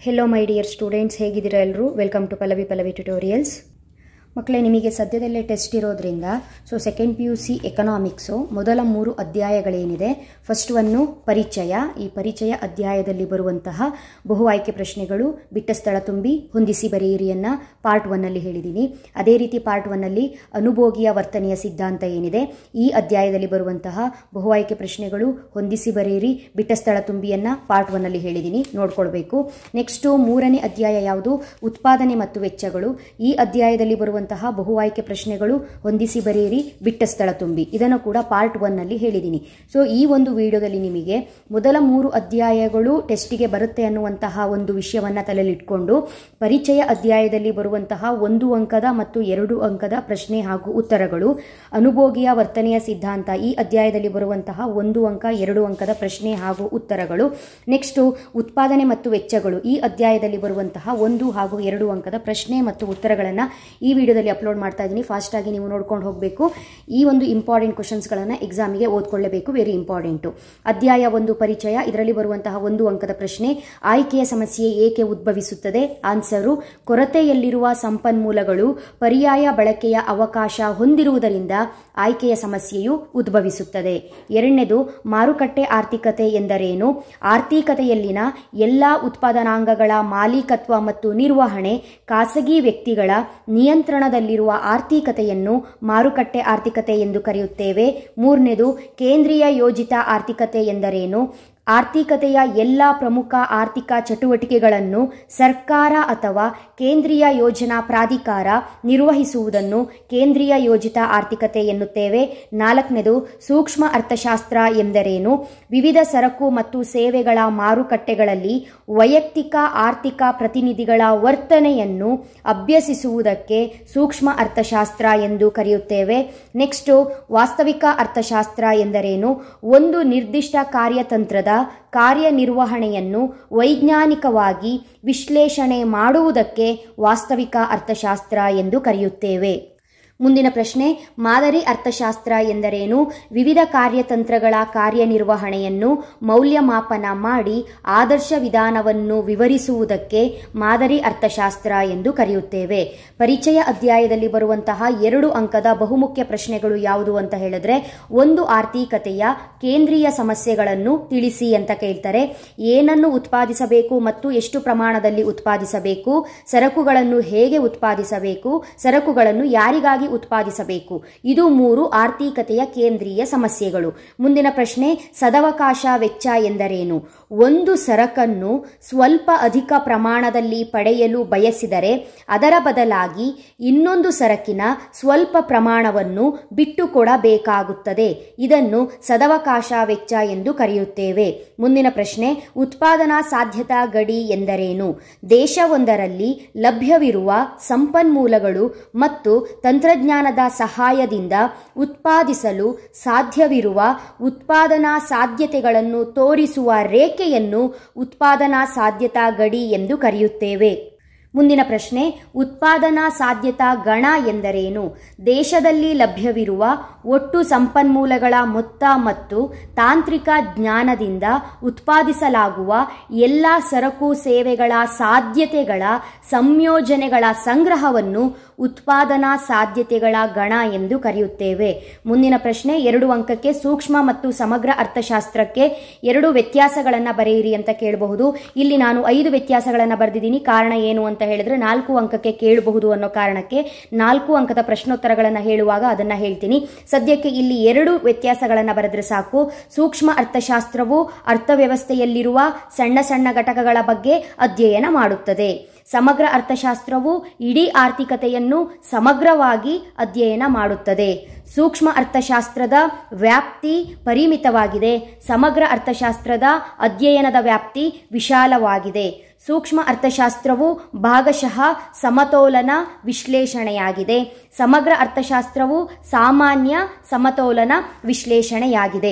hello my dear students ಹೇಗಿದ್ದೀರಾ ಎಲ್ಲರೂ welcome to Pallavi Pallavi tutorials ಮಕ್ಕಳೇ ನಿಮಗೆ ಸದ್ಯದಲ್ಲೇ ಟೆಸ್ಟ್ ಇರೋದ್ರಿಂದ so second P U C economics ಮೊದಲ ಮೂರು ಅಧ್ಯಾಯಗಳೇನಿದೆ ಫಸ್ಟ್ ಒನ್ನು ಪರಿಚಯ ಈ ಪರಿಚಯ ಅಧ್ಯಾಯದಲ್ಲಿ ಬರುವಂತಹ ಬಹು ಆಯ್ಕೆ ಪ್ರಶ್ನೆಗಳು ಬಿಟ್ಟ ಸ್ಥಳ ತುಂಬಿ ಹೊಂದಿಸಿ ಬರೆಯಿರಿಯನ್ನು ಪಾರ್ಟ್ ಒನ್ನಲ್ಲಿ ಹೇಳಿದ್ದೀನಿ ಅದೇ ರೀತಿ ಪಾರ್ಟ್ ಒನ್ನಲ್ಲಿ ಅನುಭೋಗಿಯ ವರ್ತನೆಯ ಸಿದ್ಧಾಂತ ಏನಿದೆ ಈ ಅಧ್ಯಾಯದಲ್ಲಿ ಬರುವಂತಹ ಬಹು ಆಯ್ಕೆ ಪ್ರಶ್ನೆಗಳು ಹೊಂದಿಸಿ ಬರೆಯಿರಿ ಬಿಟ್ಟ ಸ್ಥಳ ತುಂಬಿಯನ್ನು ಪಾರ್ಟ್ ಒನ್ನಲ್ಲಿ ಹೇಳಿದ್ದೀನಿ ನೋಡ್ಕೊಳ್ಬೇಕು ನೆಕ್ಸ್ಟು ಮೂರನೇ ಅಧ್ಯಾಯ ಯಾವುದು ಉತ್ಪಾದನೆ ಮತ್ತು ವೆಚ್ಚಗಳು ಈ ಅಧ್ಯಾಯದಲ್ಲಿ ಬರುವಂತಹ ಬಹು ಆಯ್ಕೆ ಪ್ರಶ್ನೆಗಳು ಹೊಂದಿಸಿ ಬರೆಯಿರಿ ಬಿಟ್ಟ ಸ್ಥಳ ತುಂಬಿ ಇದನ್ನು ಕೂಡ ಪಾರ್ಟ್ ಒನ್ನಲ್ಲಿ ಹೇಳಿದ್ದೀನಿ ಸೊ ಈ ಒಂದು ವಿಡಿಯೋದಲ್ಲಿ ನಿಮಗೆ ಮೊದಲ ಮೂರು ಅಧ್ಯಾಯಗಳು ಟೆಸ್ಟಿಗೆ ಬರುತ್ತೆ ಅನ್ನುವಂತಹ ಒಂದು ವಿಷಯವನ್ನು ತಲೆಯಲ್ಲಿಟ್ಕೊಂಡು ಪರಿಚಯ ಅಧ್ಯಾಯದಲ್ಲಿ ಬರುವಂತಹ ಒಂದು ಅಂಕದ ಮತ್ತು ಎರಡು ಅಂಕದ ಪ್ರಶ್ನೆ ಹಾಗೂ ಉತ್ತರಗಳು ಅನುಭೋಗಿಯ ವರ್ತನೆಯ ಸಿದ್ಧಾಂತ ಈ ಅಧ್ಯಾಯದಲ್ಲಿ ಬರುವಂತಹ ಒಂದು ಅಂಕ ಎರಡು ಅಂಕದ ಪ್ರಶ್ನೆ ಹಾಗೂ ಉತ್ತರಗಳು ನೆಕ್ಸ್ಟು ಉತ್ಪಾದನೆ ಮತ್ತು ವೆಚ್ಚಗಳು ಈ ಅಧ್ಯಾಯದಲ್ಲಿ ಬರುವಂತಹ ಒಂದು ಹಾಗೂ ಎರಡು ಅಂಕದ ಪ್ರಶ್ನೆ ಮತ್ತು ಉತ್ತರಗಳನ್ನು ಈ ವಿಡಿಯೋದಲ್ಲಿ ಅಪ್ಲೋಡ್ ಮಾಡ್ತಾ ಇದ್ದೀನಿ ಫಾಸ್ಟಾಗಿ ನೀವು ನೋಡ್ಕೊಂಡು ಹೋಗಬೇಕು ಈ ಒಂದು ಇಂಪಾರ್ಟೆಂಟ್ ಕ್ವಶನ್ಸ್ಗಳನ್ನು ಎಕ್ಸಾಮಿಗೆ ಓದ್ಕೊಳ್ಳೇಬೇಕು ವೆರಿ ಇಂಪಾರ್ಟೆಂಟು ಅಧ್ಯಾಯ ಒಂದು ಪರಿಚಯ ಇದರಲ್ಲಿ ಬರುವಂತಹ ಒಂದು ಅಂಕದ ಪ್ರಶ್ನೆ ಆಯ್ಕೆಯ ಸಮಸ್ಯೆ ಏಕೆ ಉದ್ಭವಿಸುತ್ತದೆ ಆನ್ಸರು ಕೊರತೆಯಲ್ಲಿರುವ ಸಂಪನ್ಮೂಲಗಳು ಪರ್ಯಾಯ ಬಳಕೆಯ ಅವಕಾಶ ಹೊಂದಿರುವುದರಿಂದ ಆಯ್ಕೆಯ ಸಮಸ್ಯೆಯು ಉದ್ಭವಿಸುತ್ತದೆ ಎರಡನೇದು ಮಾರುಕಟ್ಟೆ ಆರ್ಥಿಕತೆ ಎಂದರೇನು ಆರ್ಥಿಕತೆಯಲ್ಲಿನ ಎಲ್ಲ ಉತ್ಪಾದನಾಂಗಗಳ ಮಾಲೀಕತ್ವ ಮತ್ತು ನಿರ್ವಹಣೆ ಖಾಸಗಿ ವ್ಯಕ್ತಿಗಳ ನಿಯಂತ್ರಣದಲ್ಲಿರುವ ಆರ್ಥಿಕತೆಯನ್ನು ಮಾರುಕಟ್ಟೆ ಆರ್ಥಿಕತೆ ಎಂದು ಕರೆಯುತ್ತೇವೆ ಮೂರನೇದು ಕೇಂದ್ರೀಯ ಯೋಜಿತ ಆರ್ಥಿಕತೆ ಎಂದರೇನು ಆರ್ಥಿಕತೆಯ ಎಲ್ಲ ಪ್ರಮುಖ ಆರ್ಥಿಕ ಚಟುವಟಿಕೆಗಳನ್ನು ಸರ್ಕಾರ ಅಥವಾ ಕೇಂದ್ರೀಯ ಯೋಜನಾ ಪ್ರಾಧಿಕಾರ ನಿರ್ವಹಿಸುವುದನ್ನು ಕೇಂದ್ರೀಯ ಯೋಜಿತ ಆರ್ಥಿಕತೆ ಎನ್ನುತ್ತೇವೆ ನಾಲ್ಕನೇದು ಸೂಕ್ಷ್ಮ ಅರ್ಥಶಾಸ್ತ್ರ ಎಂದರೇನು ವಿವಿಧ ಸರಕು ಮತ್ತು ಸೇವೆಗಳ ಮಾರುಕಟ್ಟೆಗಳಲ್ಲಿ ವೈಯಕ್ತಿಕ ಆರ್ಥಿಕ ಪ್ರತಿನಿಧಿಗಳ ವರ್ತನೆಯನ್ನು ಅಭ್ಯಸಿಸುವುದಕ್ಕೆ ಸೂಕ್ಷ್ಮ ಅರ್ಥಶಾಸ್ತ್ರ ಎಂದು ಕರೆಯುತ್ತೇವೆ ನೆಕ್ಸ್ಟು ವಾಸ್ತವಿಕ ಅರ್ಥಶಾಸ್ತ್ರ ಎಂದರೇನು ಒಂದು ನಿರ್ದಿಷ್ಟ ಕಾರ್ಯತಂತ್ರದ ಕಾರ್ಯನಿರ್ವಹಣೆಯನ್ನು ವೈಜ್ಞಾನಿಕವಾಗಿ ವಿಶ್ಲೇಷಣೆ ಮಾಡುವುದಕ್ಕೆ ವಾಸ್ತವಿಕ ಅರ್ಥಶಾಸ್ತ್ರ ಎಂದು ಕರೆಯುತ್ತೇವೆ ಮುಂದಿನ ಪ್ರಶ್ನೆ ಮಾದರಿ ಅರ್ಥಶಾಸ್ತ್ರ ಎಂದರೇನು ವಿವಿಧ ಕಾರ್ಯತಂತ್ರಗಳ ಕಾರ್ಯನಿರ್ವಹಣೆಯನ್ನು ಮೌಲ್ಯಮಾಪನ ಮಾಡಿ ಆದರ್ಶ ವಿಧಾನವನ್ನು ವಿವರಿಸುವುದಕ್ಕೆ ಮಾದರಿ ಅರ್ಥಶಾಸ್ತ್ರ ಎಂದು ಕರೆಯುತ್ತೇವೆ ಪರಿಚಯ ಅಧ್ಯಾಯದಲ್ಲಿ ಬರುವಂತಹ ಎರಡು ಅಂಕದ ಬಹುಮುಖ್ಯ ಪ್ರಶ್ನೆಗಳು ಯಾವುದು ಅಂತ ಹೇಳಿದ್ರೆ ಒಂದು ಆರ್ಥಿಕತೆಯ ಕೇಂದ್ರೀಯ ಸಮಸ್ಯೆಗಳನ್ನು ತಿಳಿಸಿ ಅಂತ ಕೇಳ್ತಾರೆ ಏನನ್ನು ಉತ್ಪಾದಿಸಬೇಕು ಮತ್ತು ಎಷ್ಟು ಪ್ರಮಾಣದಲ್ಲಿ ಉತ್ಪಾದಿಸಬೇಕು ಸರಕುಗಳನ್ನು ಹೇಗೆ ಉತ್ಪಾದಿಸಬೇಕು ಸರಕುಗಳನ್ನು ಯಾರಿಗಾಗಿ ಉತ್ಪಾದಿಸಬೇಕು ಇದು ಮೂರು ಆರ್ಥಿಕತೆಯ ಕೇಂದ್ರೀಯ ಸಮಸ್ಯೆಗಳು ಮುಂದಿನ ಪ್ರಶ್ನೆ ಸದವಕಾಶ ವೆಚ್ಚ ಎಂದರೇನು ಒಂದು ಸರಕನ್ನು ಸ್ವಲ್ಪ ಅಧಿಕ ಪ್ರಮಾಣದಲ್ಲಿ ಪಡೆಯಲು ಬಯಸಿದರೆ ಅದರ ಬದಲಾಗಿ ಇನ್ನೊಂದು ಸರಕಿನ ಸ್ವಲ್ಪ ಪ್ರಮಾಣವನ್ನು ಬಿಟ್ಟುಕೊಡಬೇಕಾಗುತ್ತದೆ ಇದನ್ನು ಸದವಕಾಶ ವೆಚ್ಚ ಎಂದು ಕರೆಯುತ್ತೇವೆ ಮುಂದಿನ ಪ್ರಶ್ನೆ ಉತ್ಪಾದನಾ ಸಾಧ್ಯತಾ ಗಡಿ ಎಂದರೇನು ದೇಶವೊಂದರಲ್ಲಿ ಲಭ್ಯವಿರುವ ಸಂಪನ್ಮೂಲಗಳು ಮತ್ತು ತಂತ್ರಜ್ಞಾನದ ಸಹಾಯದಿಂದ ಉತ್ಪಾದಿಸಲು ಸಾಧ್ಯವಿರುವ ಉತ್ಪಾದನಾ ಸಾಧ್ಯತೆಗಳನ್ನು ತೋರಿಸುವ ರೇಖೆಯನ್ನು ಉತ್ಪಾದನಾ ಸಾಧ್ಯತಾ ಗಡಿ ಎಂದು ಕರೆಯುತ್ತೇವೆ ಮುಂದಿನ ಪ್ರಶ್ನೆ ಉತ್ಪಾದನಾ ಸಾಧ್ಯತಾ ಗಣ ಎಂದರೇನು ದೇಶದಲ್ಲಿ ಲಭ್ಯವಿರುವ ಒಟ್ಟು ಸಂಪನ್ಮೂಲಗಳ ಮೊತ್ತ ಮತ್ತು ತಾಂತ್ರಿಕ ಜ್ಞಾನದಿಂದ ಉತ್ಪಾದಿಸಲಾಗುವ ಎಲ್ಲ ಸರಕು ಸೇವೆಗಳ ಸಾಧ್ಯತೆಗಳ ಸಂಯೋಜನೆಗಳ ಸಂಗ್ರಹವನ್ನು ಉತ್ಪಾದನಾ ಸಾಧ್ಯತೆಗಳ ಗಣ ಎಂದು ಕರೆಯುತ್ತೇವೆ ಮುಂದಿನ ಪ್ರಶ್ನೆ ಎರಡು ಅಂಕಕ್ಕೆ ಸೂಕ್ಷ್ಮ ಮತ್ತು ಸಮಗ್ರ ಅರ್ಥಶಾಸ್ತ್ರಕ್ಕೆ ಎರಡು ವ್ಯತ್ಯಾಸಗಳನ್ನು ಬರೆಯಿರಿ ಅಂತ ಕೇಳಬಹುದು ಇಲ್ಲಿ ನಾನು ಐದು ವ್ಯತ್ಯಾಸಗಳನ್ನು ಬರೆದಿದ್ದೀನಿ ಕಾರಣ ಏನು ಅಂತ ಹೇಳಿದ್ರೆ ನಾಲ್ಕು ಅಂಕಕ್ಕೆ ಕೇಳಬಹುದು ಅನ್ನೋ ಕಾರಣಕ್ಕೆ ನಾಲ್ಕು ಅಂಕದ ಪ್ರಶ್ನೋತ್ತರಗಳನ್ನು ಹೇಳುವಾಗ ಅದನ್ನ ಹೇಳ್ತೀನಿ ಸದ್ಯಕ್ಕೆ ಇಲ್ಲಿ ಎರಡು ವ್ಯತ್ಯಾಸಗಳನ್ನು ಬರೆದ್ರೆ ಸಾಕು ಸೂಕ್ಷ್ಮ ಅರ್ಥಶಾಸ್ತ್ರವು ಅರ್ಥವ್ಯವಸ್ಥೆಯಲ್ಲಿರುವ ಸಣ್ಣ ಸಣ್ಣ ಘಟಕಗಳ ಬಗ್ಗೆ ಅಧ್ಯಯನ ಮಾಡುತ್ತದೆ ಸಮಗ್ರ ಅರ್ಥಶಾಸ್ತ್ರವು ಇಡೀ ಆರ್ಥಿಕತೆಯನ್ನು ಸಮಗ್ರವಾಗಿ ಅಧ್ಯಯನ ಮಾಡುತ್ತದೆ ಸೂಕ್ಷ್ಮ ಅರ್ಥಶಾಸ್ತ್ರದ ವ್ಯಾಪ್ತಿ ಪರಿಮಿತವಾಗಿದೆ ಸಮಗ್ರ ಅರ್ಥಶಾಸ್ತ್ರದ ಅಧ್ಯಯನದ ವ್ಯಾಪ್ತಿ ವಿಶಾಲವಾಗಿದೆ ಸೂಕ್ಷ್ಮ ಅರ್ಥಶಾಸ್ತ್ರವು ಭಾಗಶಃ ಸಮತೋಲನ ವಿಶ್ಲೇಷಣೆಯಾಗಿದೆ ಸಮಗ್ರ ಅರ್ಥಶಾಸ್ತ್ರವು ಸಾಮಾನ್ಯ ಸಮತೋಲನ ವಿಶ್ಲೇಷಣೆಯಾಗಿದೆ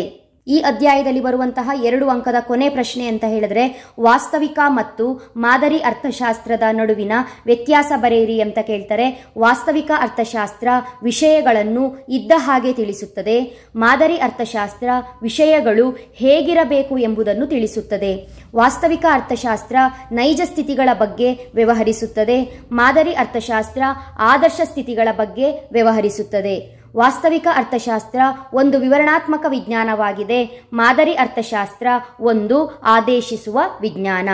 ಈ ಅಧ್ಯಾಯದಲ್ಲಿ ಬರುವಂತಹ ಎರಡು ಅಂಕದ ಕೊನೆ ಪ್ರಶ್ನೆ ಅಂತ ಹೇಳಿದ್ರೆ ವಾಸ್ತವಿಕ ಮತ್ತು ಮಾದರಿ ಅರ್ಥಶಾಸ್ತ್ರದ ನಡುವಿನ ವ್ಯತ್ಯಾಸ ಬರೆಯಿರಿ ಅಂತ ಕೇಳ್ತಾರೆ ವಾಸ್ತವಿಕ ಅರ್ಥಶಾಸ್ತ್ರ ವಿಷಯಗಳನ್ನು ಇದ್ದ ಹಾಗೆ ತಿಳಿಸುತ್ತದೆ ಮಾದರಿ ಅರ್ಥಶಾಸ್ತ್ರ ವಿಷಯಗಳು ಹೇಗಿರಬೇಕು ಎಂಬುದನ್ನು ತಿಳಿಸುತ್ತದೆ ವಾಸ್ತವಿಕ ಅರ್ಥಶಾಸ್ತ್ರ ನೈಜ ಸ್ಥಿತಿಗಳ ಬಗ್ಗೆ ವ್ಯವಹರಿಸುತ್ತದೆ ಮಾದರಿ ಅರ್ಥಶಾಸ್ತ್ರ ಆದರ್ಶ ಸ್ಥಿತಿಗಳ ಬಗ್ಗೆ ವ್ಯವಹರಿಸುತ್ತದೆ ವಾಸ್ತವಿಕ ಅರ್ಥಶಾಸ್ತ್ರ ಒಂದು ವಿವರಣಾತ್ಮಕ ವಿಜ್ಞಾನವಾಗಿದೆ ಮಾದರಿ ಅರ್ಥಶಾಸ್ತ್ರ ಒಂದು ಆದೇಶಿಸುವ ವಿಜ್ಞಾನ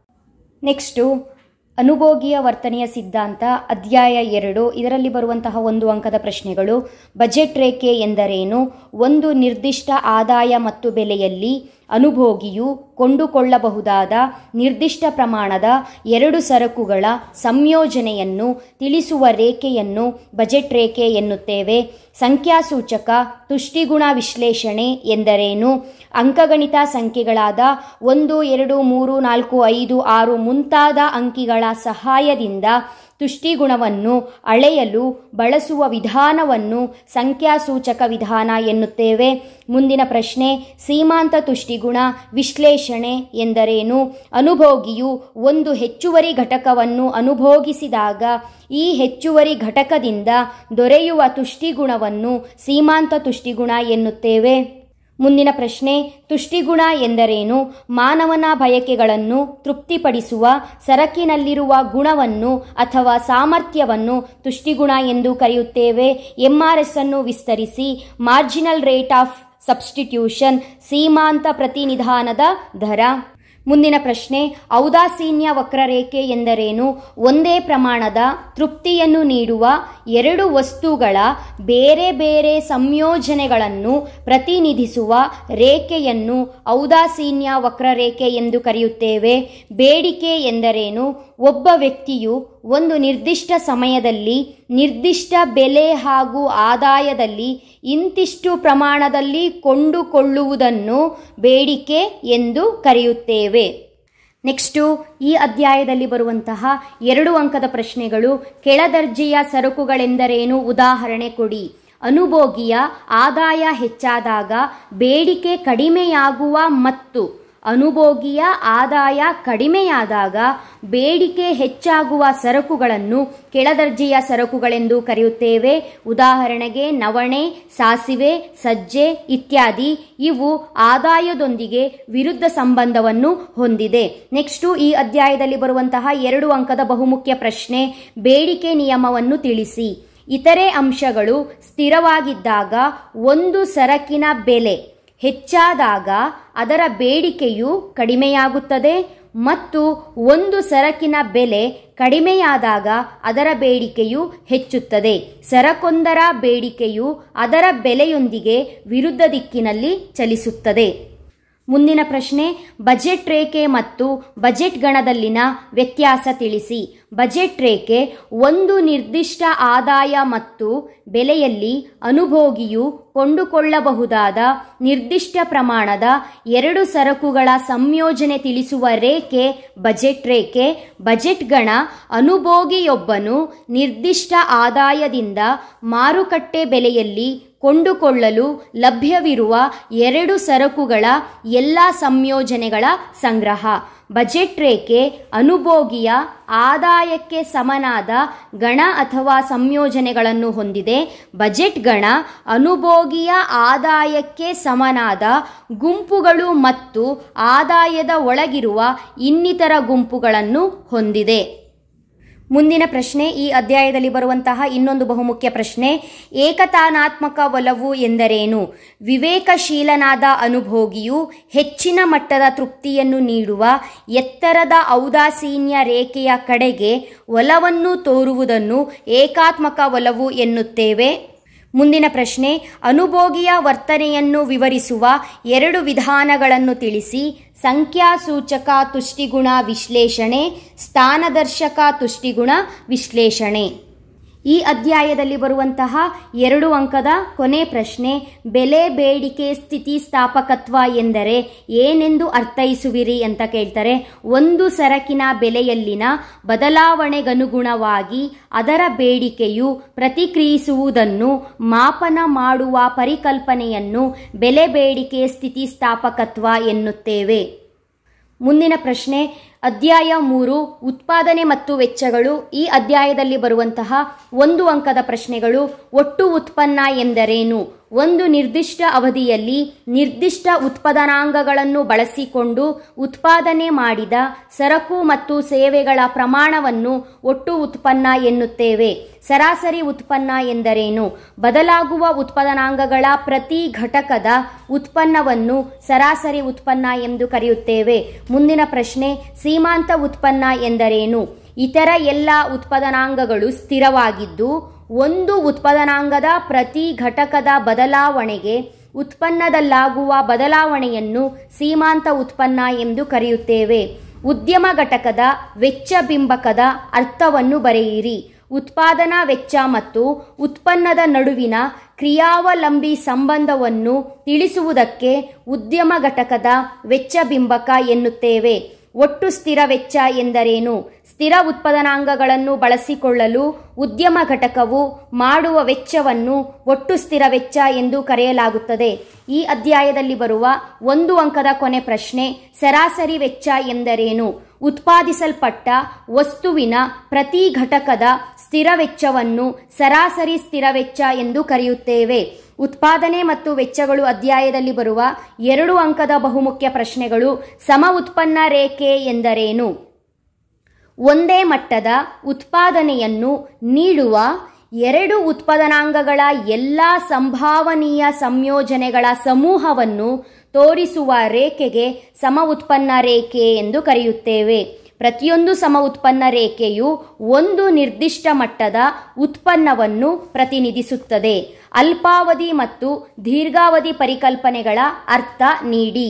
ನೆಕ್ಸ್ಟು ಅನುಭೋಗಿಯ ವರ್ತನೆಯ ಸಿದ್ಧಾಂತ ಅಧ್ಯಾಯ ಎರಡು ಇದರಲ್ಲಿ ಬರುವಂತಹ ಒಂದು ಅಂಕದ ಪ್ರಶ್ನೆಗಳು ಬಜೆಟ್ ರೇಖೆ ಎಂದರೇನು ಒಂದು ನಿರ್ದಿಷ್ಟ ಆದಾಯ ಮತ್ತು ಬೆಲೆಯಲ್ಲಿ ಅನುಭೋಗಿಯು ಕೊಂಡುಕೊಳ್ಳಬಹುದಾದ ನಿರ್ದಿಷ್ಟ ಪ್ರಮಾಣದ ಎರಡು ಸರಕುಗಳ ಸಂಯೋಜನೆಯನ್ನು ತಿಳಿಸುವ ರೇಖೆಯನ್ನು ಬಜೆಟ್ ರೇಖೆ ಎನ್ನುತ್ತೇವೆ ಸಂಖ್ಯಾಸೂಚಕ ತುಷ್ಟಿಗುಣ ವಿಶ್ಲೇಷಣೆ ಎಂದರೇನು ಅಂಕಗಣಿತ ಸಂಖ್ಯೆಗಳಾದ ಒಂದು ಎರಡು ಮೂರು ನಾಲ್ಕು ಐದು ಆರು ಮುಂತಾದ ಅಂಕಿಗಳ ಸಹಾಯದಿಂದ ತುಷ್ಟಿಗುಣವನ್ನು ಅಳೆಯಲು ಬಳಸುವ ವಿಧಾನವನ್ನು ಸಂಖ್ಯಾಸೂಚಕ ವಿಧಾನ ಎನ್ನುತ್ತೇವೆ ಮುಂದಿನ ಪ್ರಶ್ನೆ ಸೀಮಾಂತ ತುಷ್ಟಿಗುಣ ವಿಶ್ಲೇಷಣೆ ಎಂದರೇನು ಅನುಭೋಗಿಯು ಒಂದು ಹೆಚ್ಚುವರಿ ಘಟಕವನ್ನು ಅನುಭೋಗಿಸಿದಾಗ ಈ ಹೆಚ್ಚುವರಿ ಘಟಕದಿಂದ ದೊರೆಯುವ ತುಷ್ಟಿಗುಣವನ್ನು ಸೀಮಾಂತ ತುಷ್ಟಿಗುಣ ಎನ್ನುತ್ತೇವೆ ಮುಂದಿನ ಪ್ರಶ್ನೆ ತುಷ್ಟಿಗುಣ ಎಂದರೇನು ಮಾನವನ ಬಯಕೆಗಳನ್ನು ತೃಪ್ತಿಪಡಿಸುವ ಸರಕಿನಲ್ಲಿರುವ ಗುಣವನ್ನು ಅಥವಾ ಸಾಮರ್ಥ್ಯವನ್ನು ತುಷ್ಟಿಗುಣ ಎಂದು ಕರೆಯುತ್ತೇವೆ ಎಂಆರ್ಎಸ್ ಅನ್ನು ವಿಸ್ತರಿಸಿ ಮಾರ್ಜಿನಲ್ ರೇಟ್ ಆಫ್ ಸಬ್ಸ್ಟಿಟ್ಯೂಷನ್ ಸೀಮಾಂತ ಪ್ರತಿನಿಧಾನದ ದರ ಮುಂದಿನ ಪ್ರಶ್ನೆ ಔದಾಸೀನ್ಯ ವಕ್ರರೇಖೆ ಎಂದರೇನು ಒಂದೇ ಪ್ರಮಾಣದ ತೃಪ್ತಿಯನ್ನು ನೀಡುವ ಎರಡು ವಸ್ತುಗಳ ಬೇರೆ ಬೇರೆ ಸಂಯೋಜನೆಗಳನ್ನು ಪ್ರತಿನಿಧಿಸುವ ರೇಖೆಯನ್ನು ಔದಾಸೀನ್ಯ ವಕ್ರರೇಖೆ ಎಂದು ಕರೆಯುತ್ತೇವೆ ಬೇಡಿಕೆ ಎಂದರೇನು ಒಬ್ಬ ವ್ಯಕ್ತಿಯು ಒಂದು ನಿರ್ದಿಷ್ಟ ಸಮಯದಲ್ಲಿ ನಿರ್ದಿಷ್ಟ ಬೆಲೆ ಹಾಗೂ ಆದಾಯದಲ್ಲಿ ಇಂತಿಷ್ಟು ಪ್ರಮಾಣದಲ್ಲಿ ಕೊಂಡುಕೊಳ್ಳುವುದನ್ನು ಬೇಡಿಕೆ ಎಂದು ಕರೆಯುತ್ತೇವೆ ನೆಕ್ಸ್ಟು ಈ ಅಧ್ಯಾಯದಲ್ಲಿ ಬರುವಂತಹ ಎರಡು ಅಂಕದ ಪ್ರಶ್ನೆಗಳು ಕೆಳದರ್ಜೆಯ ಸರಕುಗಳೆಂದರೇನು ಉದಾಹರಣೆ ಕೊಡಿ ಅನುಭೋಗಿಯ ಆದಾಯ ಹೆಚ್ಚಾದಾಗ ಬೇಡಿಕೆ ಕಡಿಮೆಯಾಗುವ ಮತ್ತು ಅನುಭೋಗಿಯ ಆದಾಯ ಕಡಿಮೆಯಾದಾಗ ಬೇಡಿಕೆ ಹೆಚ್ಚಾಗುವ ಸರಕುಗಳನ್ನು ಕೆಳದರ್ಜೆಯ ಸರಕುಗಳೆಂದು ಕರೆಯುತ್ತೇವೆ ಉದಾಹರಣೆಗೆ ನವಣೆ ಸಾಸಿವೆ ಸಜ್ಜೆ ಇತ್ಯಾದಿ ಇವು ಆದಾಯದೊಂದಿಗೆ ವಿರುದ್ಧ ಸಂಬಂಧವನ್ನು ಹೊಂದಿದೆ ನೆಕ್ಸ್ಟು ಈ ಅಧ್ಯಾಯದಲ್ಲಿ ಬರುವಂತಹ ಎರಡು ಅಂಕದ ಬಹುಮುಖ್ಯ ಪ್ರಶ್ನೆ ಬೇಡಿಕೆ ನಿಯಮವನ್ನು ತಿಳಿಸಿ ಇತರೆ ಅಂಶಗಳು ಸ್ಥಿರವಾಗಿದ್ದಾಗ ಒಂದು ಸರಕಿನ ಬೆಲೆ ಹೆಚ್ಚಾದಾಗ ಅದರ ಬೇಡಿಕೆಯು ಕಡಿಮೆಯಾಗುತ್ತದೆ ಮತ್ತು ಒಂದು ಸರಕಿನ ಬೆಲೆ ಕಡಿಮೆಯಾದಾಗ ಅದರ ಬೇಡಿಕೆಯು ಹೆಚ್ಚುತ್ತದೆ ಸರಕೊಂದರ ಬೇಡಿಕೆಯು ಅದರ ಬೆಲೆಯೊಂದಿಗೆ ವಿರುದ್ಧ ದಿಕ್ಕಿನಲ್ಲಿ ಚಲಿಸುತ್ತದೆ ಮುಂದಿನ ಪ್ರಶ್ನೆ ಬಜೆಟ್ ರೇಖೆ ಮತ್ತು ಬಜೆಟ್ ಗಣದಲ್ಲಿನ ವ್ಯತ್ಯಾಸ ತಿಳಿಸಿ ಬಜೆಟ್ ರೇಖೆ ಒಂದು ನಿರ್ದಿಷ್ಟ ಆದಾಯ ಮತ್ತು ಬೆಲೆಯಲ್ಲಿ ಅನುಭೋಗಿಯು ಕೊಂಡುಕೊಳ್ಳಬಹುದಾದ ನಿರ್ದಿಷ್ಟ ಪ್ರಮಾಣದ ಎರಡು ಸರಕುಗಳ ಸಂಯೋಜನೆ ತಿಳಿಸುವ ರೇಖೆ ಬಜೆಟ್ ರೇಖೆ ಬಜೆಟ್ ಗಣ ಅನುಭೋಗಿಯೊಬ್ಬನು ನಿರ್ದಿಷ್ಟ ಆದಾಯದಿಂದ ಮಾರುಕಟ್ಟೆ ಬೆಲೆಯಲ್ಲಿ ಕೊಂಡುಕೊಳ್ಳಲು ಲಭ್ಯವಿರುವ ಎರಡು ಸರಕುಗಳ ಎಲ್ಲ ಸಂಯೋಜನೆಗಳ ಸಂಗ್ರಹ ಬಜೆಟ್ ರೇಖೆ ಅನುಭೋಗಿಯ ಆದಾಯಕ್ಕೆ ಸಮನಾದ ಗಣ ಅಥವಾ ಸಂಯೋಜನೆಗಳನ್ನು ಹೊಂದಿದೆ ಬಜೆಟ್ ಗಣ ಅನುಭೋಗಿಯ ಆದಾಯಕ್ಕೆ ಸಮನಾದ ಗುಂಪುಗಳು ಮತ್ತು ಆದಾಯದ ಒಳಗಿರುವ ಇನ್ನಿತರ ಗುಂಪುಗಳನ್ನು ಹೊಂದಿದೆ ಮುಂದಿನ ಪ್ರಶ್ನೆ ಈ ಅಧ್ಯಾಯದಲ್ಲಿ ಬರುವಂತಹ ಇನ್ನೊಂದು ಬಹುಮುಖ್ಯ ಪ್ರಶ್ನೆ ಏಕತಾನಾತ್ಮಕ ಒಲವು ಎಂದರೇನು ವಿವೇಕಶೀಲನಾದ ಅನುಭೋಗಿಯು ಹೆಚ್ಚಿನ ಮಟ್ಟದ ತೃಪ್ತಿಯನ್ನು ನೀಡುವ ಎತ್ತರದ ಔದಾಸೀನ್ಯ ರೇಖೆಯ ಕಡೆಗೆ ಒಲವನ್ನು ತೋರುವುದನ್ನು ಏಕಾತ್ಮಕ ಒಲವು ಎನ್ನುತ್ತೇವೆ ಮುಂದಿನ ಪ್ರಶ್ನೆ ಅನುಭೋಗಿಯ ವರ್ತನೆಯನ್ನು ವಿವರಿಸುವ ಎರಡು ವಿಧಾನಗಳನ್ನು ತಿಳಿಸಿ ಸಂಖ್ಯಾಸೂಚಕ ತುಷ್ಟಿಗುಣ ವಿಶ್ಲೇಷಣೆ ಸ್ಥಾನದರ್ಶಕ ತುಷ್ಟಿಗುಣ ವಿಶ್ಲೇಷಣೆ ಈ ಅಧ್ಯಾಯದಲ್ಲಿ ಬರುವಂತಹ ಎರಡು ಅಂಕದ ಕೊನೆ ಪ್ರಶ್ನೆ ಬೆಲೆ ಬೇಡಿಕೆ ಸ್ಥಿತಿಸ್ಥಾಪಕತ್ವ ಎಂದರೆ ಏನೆಂದು ಅರ್ಥೈಸುವಿರಿ ಅಂತ ಕೇಳ್ತಾರೆ ಒಂದು ಸರಕಿನ ಬೆಲೆಯಲ್ಲಿನ ಬದಲಾವಣೆಗನುಗುಣವಾಗಿ ಅದರ ಬೇಡಿಕೆಯು ಪ್ರತಿಕ್ರಿಯಿಸುವುದನ್ನು ಮಾಪನ ಮಾಡುವ ಪರಿಕಲ್ಪನೆಯನ್ನು ಬೆಲೆ ಬೇಡಿಕೆ ಸ್ಥಿತಿಸ್ಥಾಪಕತ್ವ ಎನ್ನುತ್ತೇವೆ ಮುಂದಿನ ಪ್ರಶ್ನೆ ಅಧ್ಯಾಯ ಮೂರು ಉತ್ಪಾದನೆ ಮತ್ತು ವೆಚ್ಚಗಳು ಈ ಅಧ್ಯಾಯದಲ್ಲಿ ಬರುವಂತಹ ಒಂದು ಅಂಕದ ಪ್ರಶ್ನೆಗಳು ಒಟ್ಟು ಉತ್ಪನ್ನ ಎಂದರೇನು ಒಂದು ನಿರ್ದಿಷ್ಟ ಅವಧಿಯಲ್ಲಿ ನಿರ್ದಿಷ್ಟ ಉತ್ಪಾದನಾಂಗಗಳನ್ನು ಬಳಸಿಕೊಂಡು ಉತ್ಪಾದನೆ ಮಾಡಿದ ಸರಕು ಮತ್ತು ಸೇವೆಗಳ ಪ್ರಮಾಣವನ್ನು ಒಟ್ಟು ಉತ್ಪನ್ನ ಎನ್ನುತ್ತೇವೆ ಸರಾಸರಿ ಉತ್ಪನ್ನ ಎಂದರೇನು ಬದಲಾಗುವ ಉತ್ಪಾದನಾಂಗಗಳ ಪ್ರತಿ ಘಟಕದ ಉತ್ಪನ್ನವನ್ನು ಸರಾಸರಿ ಉತ್ಪನ್ನ ಎಂದು ಕರೆಯುತ್ತೇವೆ ಮುಂದಿನ ಪ್ರಶ್ನೆ ಸೀಮಾಂತ ಉತ್ಪನ್ನ ಎಂದರೇನು ಇತರ ಎಲ್ಲ ಉತ್ಪಾದನಾಂಗಗಳು ಸ್ಥಿರವಾಗಿದ್ದು ಒಂದು ಉತ್ಪಾದನಾಂಗದ ಪ್ರತಿ ಘಟಕದ ಬದಲಾವಣೆಗೆ ಉತ್ಪನ್ನದಲ್ಲಾಗುವ ಬದಲಾವಣೆಯನ್ನು ಸೀಮಾಂತ ಉತ್ಪನ್ನ ಎಂದು ಕರೆಯುತ್ತೇವೆ ಉದ್ಯಮ ಘಟಕದ ವೆಚ್ಚ ಬಿಂಬಕದ ಅರ್ಥವನ್ನು ಬರೆಯಿರಿ ಉತ್ಪಾದನಾ ವೆಚ್ಚ ಮತ್ತು ಉತ್ಪನ್ನದ ನಡುವಿನ ಕ್ರಿಯಾವಲಂಬಿ ಸಂಬಂಧವನ್ನು ತಿಳಿಸುವುದಕ್ಕೆ ಉದ್ಯಮ ಘಟಕದ ವೆಚ್ಚ ಬಿಂಬಕ ಎನ್ನುತ್ತೇವೆ ಒಟ್ಟು ಸ್ಥಿರ ವೆಚ್ಚ ಎಂದರೇನು ಸ್ಥಿರ ಉತ್ಪಾದನಾಂಗಗಳನ್ನು ಬಳಸಿಕೊಳ್ಳಲು ಉದ್ಯಮ ಘಟಕವು ಮಾಡುವ ವೆಚ್ಚವನ್ನು ಒಟ್ಟು ಸ್ಥಿರ ವೆಚ್ಚ ಎಂದು ಕರೆಯಲಾಗುತ್ತದೆ ಈ ಅಧ್ಯಾಯದಲ್ಲಿ ಬರುವ ಒಂದು ಅಂಕದ ಕೊನೆ ಪ್ರಶ್ನೆ ಸರಾಸರಿ ವೆಚ್ಚ ಎಂದರೇನು ಉತ್ಪಾದಿಸಲ್ಪಟ್ಟ ವಸ್ತುವಿನ ಪ್ರತಿ ಘಟಕದ ಸ್ಥಿರ ವೆಚ್ಚವನ್ನು ಸರಾಸರಿ ಸ್ಥಿರ ವೆಚ್ಚ ಎಂದು ಕರೆಯುತ್ತೇವೆ ಉತ್ಪಾದನೆ ಮತ್ತು ವೆಚ್ಚಗಳು ಅಧ್ಯಾಯದಲ್ಲಿ ಬರುವ ಎರಡು ಅಂಕದ ಬಹುಮುಖ್ಯ ಪ್ರಶ್ನೆಗಳು ಸಮ ಉತ್ಪನ್ನ ರೇಖೆ ಎಂದರೇನು ಒಂದೇ ಮಟ್ಟದ ಉತ್ಪಾದನೆಯನ್ನು ನೀಡುವ ಎರಡು ಉತ್ಪಾದನಾಂಗಗಳ ಎಲ್ಲ ಸಂಭಾವನೀಯ ಸಂಯೋಜನೆಗಳ ಸಮೂಹವನ್ನು ತೋರಿಸುವ ರೇಖೆಗೆ ಸಮ ಉತ್ಪನ್ನ ರೇಖೆ ಎಂದು ಕರೆಯುತ್ತೇವೆ ಪ್ರತಿಯೊಂದು ಸಮ ಉತ್ಪನ್ನ ರೇಖೆಯು ಒಂದು ನಿರ್ದಿಷ್ಟ ಮಟ್ಟದ ಉತ್ಪನ್ನವನ್ನು ಪ್ರತಿನಿಧಿಸುತ್ತದೆ ಅಲ್ಪಾವಧಿ ಮತ್ತು ದೀರ್ಘಾವಧಿ ಪರಿಕಲ್ಪನೆಗಳ ಅರ್ಥ ನೀಡಿ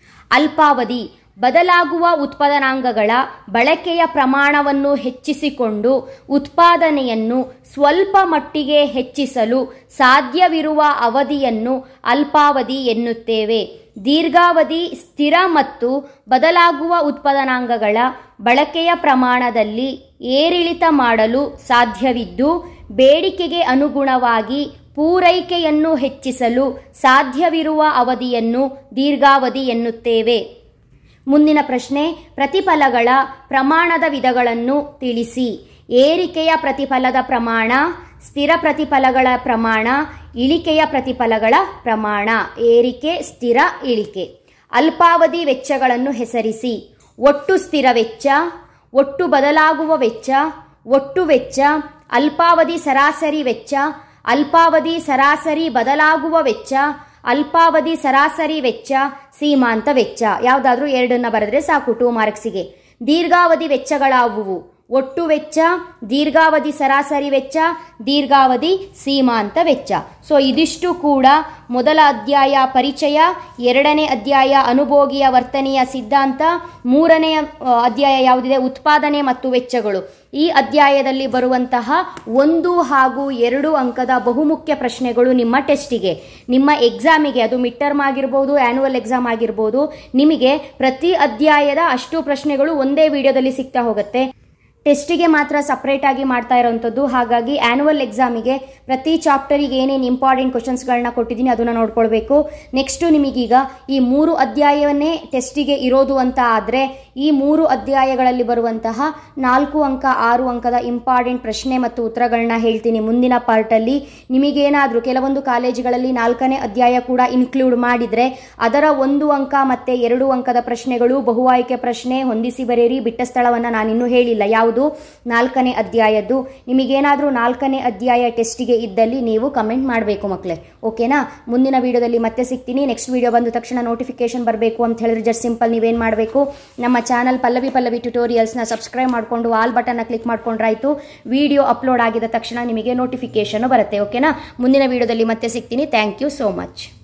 ಅಲ್ಪಾವಧಿ ಬದಲಾಗುವ ಉತ್ಪಾದನಾಂಗಗಳ ಬಳಕೆಯ ಪ್ರಮಾಣವನ್ನು ಹೆಚ್ಚಿಸಿಕೊಂಡು ಉತ್ಪಾದನೆಯನ್ನು ಸ್ವಲ್ಪ ಮಟ್ಟಿಗೆ ಹೆಚ್ಚಿಸಲು ಸಾಧ್ಯವಿರುವ ಅವಧಿಯನ್ನು ಅಲ್ಪಾವಧಿ ಎನ್ನುತ್ತೇವೆ ದೀರ್ಘಾವಧಿ ಸ್ಥಿರ ಮತ್ತು ಬದಲಾಗುವ ಉತ್ಪಾದನಾಂಗಗಳ ಬಳಕೆಯ ಪ್ರಮಾಣದಲ್ಲಿ ಏರಿಳಿತ ಮಾಡಲು ಸಾಧ್ಯವಿದ್ದು ಬೇಡಿಕೆಗೆ ಅನುಗುಣವಾಗಿ ಪೂರೈಕೆಯನ್ನು ಹೆಚ್ಚಿಸಲು ಸಾಧ್ಯವಿರುವ ಅವಧಿಯನ್ನು ದೀರ್ಘಾವಧಿ ಎನ್ನುತ್ತೇವೆ ಮುಂದಿನ ಪ್ರಶ್ನೆ ಪ್ರತಿಫಲಗಳ ಪ್ರಮಾಣದ ವಿಧಗಳನ್ನು ತಿಳಿಸಿ ಏರಿಕೆಯ ಪ್ರತಿಫಲದ ಪ್ರಮಾಣ ಸ್ಥಿರ ಪ್ರತಿಫಲಗಳ ಪ್ರಮಾಣ ಇಳಿಕೆಯ ಪ್ರತಿಫಲಗಳ ಪ್ರಮಾಣ ಏರಿಕೆ ಸ್ಥಿರ ಇಳಿಕೆ ಅಲ್ಪಾವಧಿ ವೆಚ್ಚಗಳನ್ನು ಹೆಸರಿಸಿ ಒಟ್ಟು ಸ್ಥಿರ ವೆಚ್ಚ ಒಟ್ಟು ಬದಲಾಗುವ ವೆಚ್ಚ ಒಟ್ಟು ವೆಚ್ಚ ಅಲ್ಪಾವಧಿ ಸರಾಸರಿ ವೆಚ್ಚ ಅಲ್ಪಾವಧಿ ಸರಾಸರಿ ಬದಲಾಗುವ ವೆಚ್ಚ ಅಲ್ಪಾವಧಿ ಸರಾಸರಿ ವೆಚ್ಚ ಸೀಮಾಂತ ವೆಚ್ಚ ಯಾವುದಾದ್ರೂ ಎರಡನ್ನ ಬರೆದ್ರೆ ಸಾಕು ಟೂ ಮಾರ್ಕ್ಸಿಗೆ ದೀರ್ಘಾವಧಿ ವೆಚ್ಚಗಳಾವುವು ಒಟ್ಟು ವೆಚ್ಚ ದೀರ್ಘಾವಧಿ ಸರಾಸರಿ ವೆಚ್ಚ ದೀರ್ಘಾವಧಿ ಸೀಮಾಂತ ವೆಚ್ಚ ಸೊ ಇದಿಷ್ಟು ಕೂಡ ಮೊದಲ ಅಧ್ಯಾಯ ಪರಿಚಯ ಎರಡನೇ ಅಧ್ಯಾಯ ಅನುಭೋಗಿಯ ವರ್ತನೆಯ ಸಿದ್ಧಾಂತ ಮೂರನೆಯ ಆ, ಅಧ್ಯಾಯ ಯಾವುದಿದೆ ಉತ್ಪಾದನೆ ಮತ್ತು ವೆಚ್ಚಗಳು ಈ ಅಧ್ಯಾಯದಲ್ಲಿ ಬರುವಂತಹ ಒಂದು ಹಾಗೂ ಎರಡು ಅಂಕದ ಬಹುಮುಖ್ಯ ಪ್ರಶ್ನೆಗಳು ನಿಮ್ಮ ಟೆಸ್ಟಿಗೆ ನಿಮ್ಮ ಎಕ್ಸಾಮಿಗೆ ಅದು ಮಿಡ್ ಟರ್ಮ್ ಆಗಿರ್ಬೋದು ಆ್ಯನುವಲ್ ಎಕ್ಸಾಮ್ ಆಗಿರ್ಬೋದು ನಿಮಗೆ ಪ್ರತಿ ಅಧ್ಯಾಯದ ಅಷ್ಟು ಪ್ರಶ್ನೆಗಳು ಒಂದೇ ವಿಡಿಯೋದಲ್ಲಿ ಸಿಗ್ತಾ ಹೋಗುತ್ತೆ ಟೆಸ್ಟಿಗೆ ಮಾತ್ರ ಸಪ್ರೇಟ್ ಆಗಿ ಮಾಡ್ತಾ ಇರೋವಂಥದ್ದು ಹಾಗಾಗಿ ಆ್ಯನುವಲ್ ಎಕ್ಸಾಮಿಗೆ ಪ್ರತಿ ಚಾಪ್ಟರಿಗೆ ಏನೇನು ಇಂಪಾರ್ಟೆಂಟ್ ಕ್ವಶನ್ಸ್ಗಳನ್ನ ಕೊಟ್ಟಿದ್ದೀನಿ ಅದನ್ನು ನೋಡ್ಕೊಳ್ಬೇಕು ನೆಕ್ಸ್ಟು ನಿಮಗೀಗ ಈ ಮೂರು ಅಧ್ಯಾಯವನ್ನೇ ಟೆಸ್ಟಿಗೆ ಇರೋದು ಅಂತ ಆದರೆ ಈ ಮೂರು ಅಧ್ಯಾಯಗಳಲ್ಲಿ ಬರುವಂತಹ ನಾಲ್ಕು ಅಂಕ ಆರು ಅಂಕದ ಇಂಪಾರ್ಟೆಂಟ್ ಪ್ರಶ್ನೆ ಮತ್ತು ಉತ್ತರಗಳನ್ನ ಹೇಳ್ತೀನಿ ಮುಂದಿನ ಪಾರ್ಟಲ್ಲಿ ನಿಮಗೇನಾದರೂ ಕೆಲವೊಂದು ಕಾಲೇಜುಗಳಲ್ಲಿ ನಾಲ್ಕನೇ ಅಧ್ಯಾಯ ಕೂಡ ಇನ್ಕ್ಲೂಡ್ ಮಾಡಿದರೆ ಅದರ ಒಂದು ಅಂಕ ಮತ್ತು ಎರಡು ಅಂಕದ ಪ್ರಶ್ನೆಗಳು ಬಹು ಆಯ್ಕೆ ಪ್ರಶ್ನೆ ಹೊಂದಿಸಿ ಬರೆಯಿರಿ ಬಿಟ್ಟ ಸ್ಥಳವನ್ನು ನಾನಿನ್ನೂ ಹೇಳಿಲ್ಲ ಯಾವುದು ನಾಲ್ಕನೇ ಅಧ್ಯಾಯದ್ದು ನಿಮಗೇನಾದರೂ ನಾಲ್ಕನೇ ಅಧ್ಯಾಯ ಟೆಸ್ಟಿಗೆ ಇದ್ದಲ್ಲಿ ನೀವು ಕಮೆಂಟ್ ಮಾಡಬೇಕು ಮಕ್ಕಳೇ ಓಕೆನಾ ಮುಂದಿನ ವಿಡಿಯೋದಲ್ಲಿ ಮತ್ತೆ ಸಿಗ್ತೀನಿ ನೆಕ್ಸ್ಟ್ ವಿಡಿಯೋ ಬಂದ ತಕ್ಷಣ ನೋಟಿಫಿಕೇಶನ್ ಬರಬೇಕು ಅಂತ ಹೇಳಿದ್ರೆ ಜಸ್ಟ್ ಸಿಂಪಲ್ ನೀವೇನು ಮಾಡಬೇಕು ನಮ್ಮ ಚಾನಲ್ ಪಲ್ಲವಿ ಪಲ್ಲವಿ ಟ್ಯುಟೋರಿಯಲ್ಸ್ನ ಸಬ್ಸ್ಕ್ರೈಬ್ ಮಾಡಿಕೊಂಡು ಆಲ್ ಬಟನ್ನ ಕ್ಲಿಕ್ ಮಾಡ್ಕೊಂಡ್ರಾಯ್ತು ವಿಡಿಯೋ ಅಪ್ಲೋಡ್ ಆಗಿದ ತಕ್ಷಣ ನಿಮಗೆ ನೋಟಿಫಿಕೇಶನ್ ಬರುತ್ತೆ ಓಕೆನಾ ಮುಂದಿನ ವಿಡಿಯೋದಲ್ಲಿ ಮತ್ತೆ ಸಿಗ್ತೀನಿ ಥ್ಯಾಂಕ್ ಯು ಸೋ ಮಚ್